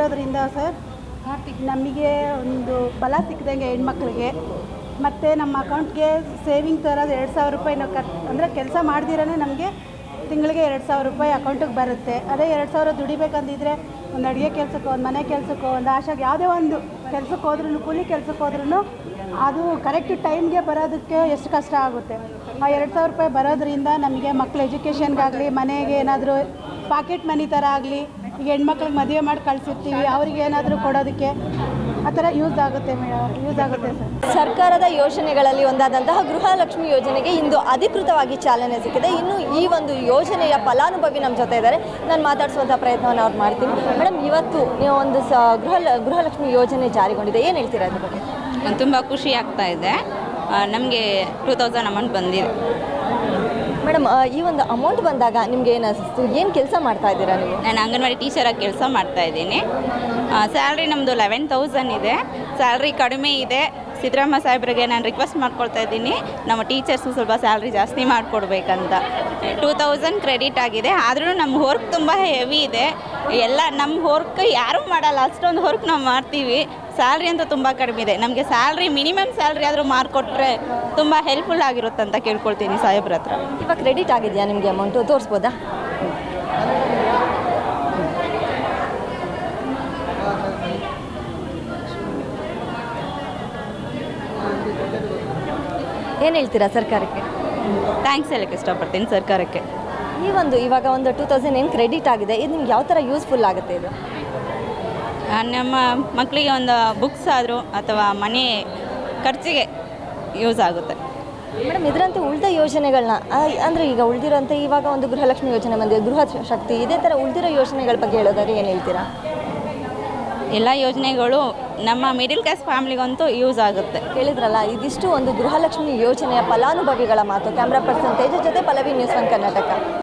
ಮಾಡಿರೋದ್ರಿಂದ ಸರ್ ನಮಗೆ ಒಂದು ಬಲ ಸಿಕ್ಕಿದಂಗೆ ಹೆಣ್ಮಕ್ಳಿಗೆ ಮತ್ತು ನಮ್ಮ ಅಕೌಂಟ್ಗೆ ಸೇವಿಂಗ್ ಥರ ಎರಡು ಸಾವಿರ ರೂಪಾಯಿ ನಾವು ಕಟ್ ಅಂದರೆ ಕೆಲಸ ಮಾಡ್ದಿರೇ ನಮಗೆ ತಿಂಗಳಿಗೆ ಎರಡು ಸಾವಿರ ರೂಪಾಯಿ ಅಕೌಂಟಿಗೆ ಬರುತ್ತೆ ಅದೇ ಎರಡು ಸಾವಿರ ದುಡಿಬೇಕಂದಿದ್ರೆ ಒಂದು ಅಡುಗೆ ಕೆಲಸಕ್ಕೋ ಒಂದು ಮನೆ ಕೆಲಸಕ್ಕೋ ಒಂದು ಆಶಾಗೆ ಯಾವುದೇ ಒಂದು ಕೆಲಸಕ್ಕೆ ಹೋದ್ರೂ ಕೂಲಿ ಕೆಲಸಕ್ಕೆ ಹೋದ್ರೂ ಅದು ಕರೆಕ್ಟ್ ಟೈಮ್ಗೆ ಬರೋದಕ್ಕೆ ಎಷ್ಟು ಕಷ್ಟ ಆಗುತ್ತೆ ಆ ಎರಡು ಸಾವಿರ ರೂಪಾಯಿ ಬರೋದ್ರಿಂದ ನಮಗೆ ಮಕ್ಳ ಎಜುಕೇಷನ್ಗಾಗಲಿ ಮನೆಗೆ ಏನಾದರೂ ಪಾಕೆಟ್ ಮನಿ ಥರ ಆಗಲಿ ಈಗ ಹೆಣ್ಮಕ್ಳಿಗೆ ಮದುವೆ ಮಾಡಿ ಕಳಿಸಿರ್ತೀವಿ ಅವ್ರಿಗೆ ಏನಾದರೂ ಕೊಡೋದಕ್ಕೆ ಆ ಥರ ಯೂಸ್ ಆಗುತ್ತೆ ಮೇಡಮ್ ಯೂಸ್ ಆಗುತ್ತೆ ಸರ್ ಸರ್ಕಾರದ ಯೋಜನೆಗಳಲ್ಲಿ ಒಂದಾದಂತಹ ಗೃಹಲಕ್ಷ್ಮಿ ಯೋಜನೆಗೆ ಇಂದು ಅಧಿಕೃತವಾಗಿ ಚಾಲನೆ ಸಿಕ್ಕಿದೆ ಇನ್ನು ಈ ಒಂದು ಯೋಜನೆಯ ಫಲಾನುಭವಿ ನಮ್ಮ ಜೊತೆ ಇದ್ದಾರೆ ನಾನು ಮಾತಾಡಿಸುವಂಥ ಪ್ರಯತ್ನವನ್ನು ಅವ್ರು ಮಾಡ್ತೀನಿ ಮೇಡಮ್ ಇವತ್ತು ನೀವು ಒಂದು ಸ ಗೃಹ ಗೃಹಲಕ್ಷ್ಮಿ ಯೋಜನೆ ಜಾರಿಗೊಂಡಿದೆ ಏನು ಹೇಳ್ತೀರಾ ಅದ್ರ ಬಗ್ಗೆ ತುಂಬ ಖುಷಿ ಆಗ್ತಾ ಇದೆ ನಮಗೆ ಟೂ ತೌಸಂಡ್ ಅಮೌಂಟ್ ಬಂದಿದೆ ಮೇಡಮ್ ಈ ಒಂದು ಅಮೌಂಟ್ ಬಂದಾಗ ನಿಮ್ಗೆ ಏನು ಅನಿಸ್ತು ಏನು ಕೆಲಸ ಮಾಡ್ತಾ ಇದ್ದೀರಾ ನೀವು ನಾನು ಅಂಗನವಾಡಿ ಟೀಚರಾಗಿ ಕೆಲಸ ಮಾಡ್ತಾ ಇದ್ದೀನಿ ಸ್ಯಾಲ್ರಿ ನಮ್ಮದು ಲೆವೆನ್ ತೌಸಂಡ್ ಇದೆ ಸ್ಯಾಲ್ರಿ ಕಡಿಮೆ ಇದೆ ಸಿದ್ದರಾಮ ಸಾಹೇಬ್ರಿಗೆ ನಾನು ರಿಕ್ವೆಸ್ಟ್ ಮಾಡ್ಕೊಳ್ತಾ ಇದ್ದೀನಿ ನಮ್ಮ ಟೀಚರ್ಸು ಸ್ವಲ್ಪ ಸ್ಯಾಲ್ರಿ ಜಾಸ್ತಿ ಮಾಡಿಕೊಡ್ಬೇಕಂತ ಟೂ ತೌಸಂಡ್ ಕ್ರೆಡಿಟ್ ಆಗಿದೆ ಆದ್ರೂ ನಮ್ಮ ವರ್ಕ್ ತುಂಬ ಹೆವಿ ಇದೆ ಎಲ್ಲ ನಮ್ಮ ವರ್ಕ್ ಯಾರೂ ಮಾಡಲ್ಲ ಅಷ್ಟೊಂದು ವರ್ಕ್ ನಾವು ಮಾಡ್ತೀವಿ ಸ್ಯಾಲ್ರಿ ಅಂತೂ ತುಂಬ ಕಡಿಮೆ ಇದೆ ನಮಗೆ ಸ್ಯಾಲ್ರಿ ಮಿನಿಮಮ್ ಸ್ಯಾಲ್ರಿ ಆದರೂ ಮಾಡಿಕೊಟ್ರೆ ತುಂಬ ಹೆಲ್ಪ್ಫುಲ್ ಆಗಿರುತ್ತೆ ಅಂತ ಕೇಳ್ಕೊಳ್ತೀನಿ ಸಾಹೇಬ್ರ ಹತ್ರ ಇವಾಗ ಕ್ರೆಡಿಟ್ ಆಗಿದೆಯಾ ನಿಮಗೆ ಅಮೌಂಟು ತೋರಿಸ್ಬೋದಾ ಏನು ಹೇಳ್ತೀರಾ ಸರ್ಕಾರಕ್ಕೆ ಥ್ಯಾಂಕ್ಸ್ ಹೇಳಕ್ಕೆ ಇಷ್ಟಪಡ್ತೀನಿ ಸರ್ಕಾರಕ್ಕೆ ಈ ಒಂದು ಇವಾಗ ಒಂದು ಟೂ ತೌಸಂಡ್ ಏನು ಕ್ರೆಡಿಟ್ ಆಗಿದೆ ಇದು ನಿಮ್ಗೆ ಯಾವ ಥರ ಯೂಸ್ಫುಲ್ ಆಗುತ್ತೆ ಇದು ಆ, ನಮ್ಮ ಮಕ್ಕಳಿಗೆ ಒಂದು ಬುಕ್ಸ್ ಆದರೂ ಅಥವಾ ಮನೆ ಖರ್ಚಿಗೆ ಯೂಸ್ ಆಗುತ್ತೆ ಮೇಡಮ್ ಇದರಂತೆ ಉಳಿದ ಯೋಜನೆಗಳನ್ನ ಅಂದರೆ ಈಗ ಉಳಿದಿರೋಂಥ ಇವಾಗ ಒಂದು ಗೃಹಲಕ್ಷ್ಮಿ ಯೋಜನೆ ಬಂದಿದೆ ಗೃಹ ಶಕ್ತಿ ಇದೇ ಥರ ಉಳಿದಿರೋ ಯೋಜನೆಗಳ ಬಗ್ಗೆ ಹೇಳೋದಾದ್ರೆ ಏನು ಹೇಳ್ತೀರಾ ಎಲ್ಲ ಯೋಜನೆಗಳು ನಮ್ಮ ಮಿಡಿಲ್ ಕ್ಲಾಸ್ ಫ್ಯಾಮ್ಲಿಗಂತೂ ಯೂಸ್ ಆಗುತ್ತೆ ಕೇಳಿದ್ರಲ್ಲ ಇದಿಷ್ಟು ಒಂದು ಗೃಹಲಕ್ಷ್ಮಿ ಯೋಜನೆಯ ಫಲಾನುಭವಿಗಳ ಮಾತು ಕ್ಯಾಮ್ರಾ ಪರ್ಸನ್ ತೇಜ ಜೊತೆ ಪಲ್ಲವಿ ನ್ಯೂಸ್ ಒನ್ ಕರ್ನಾಟಕ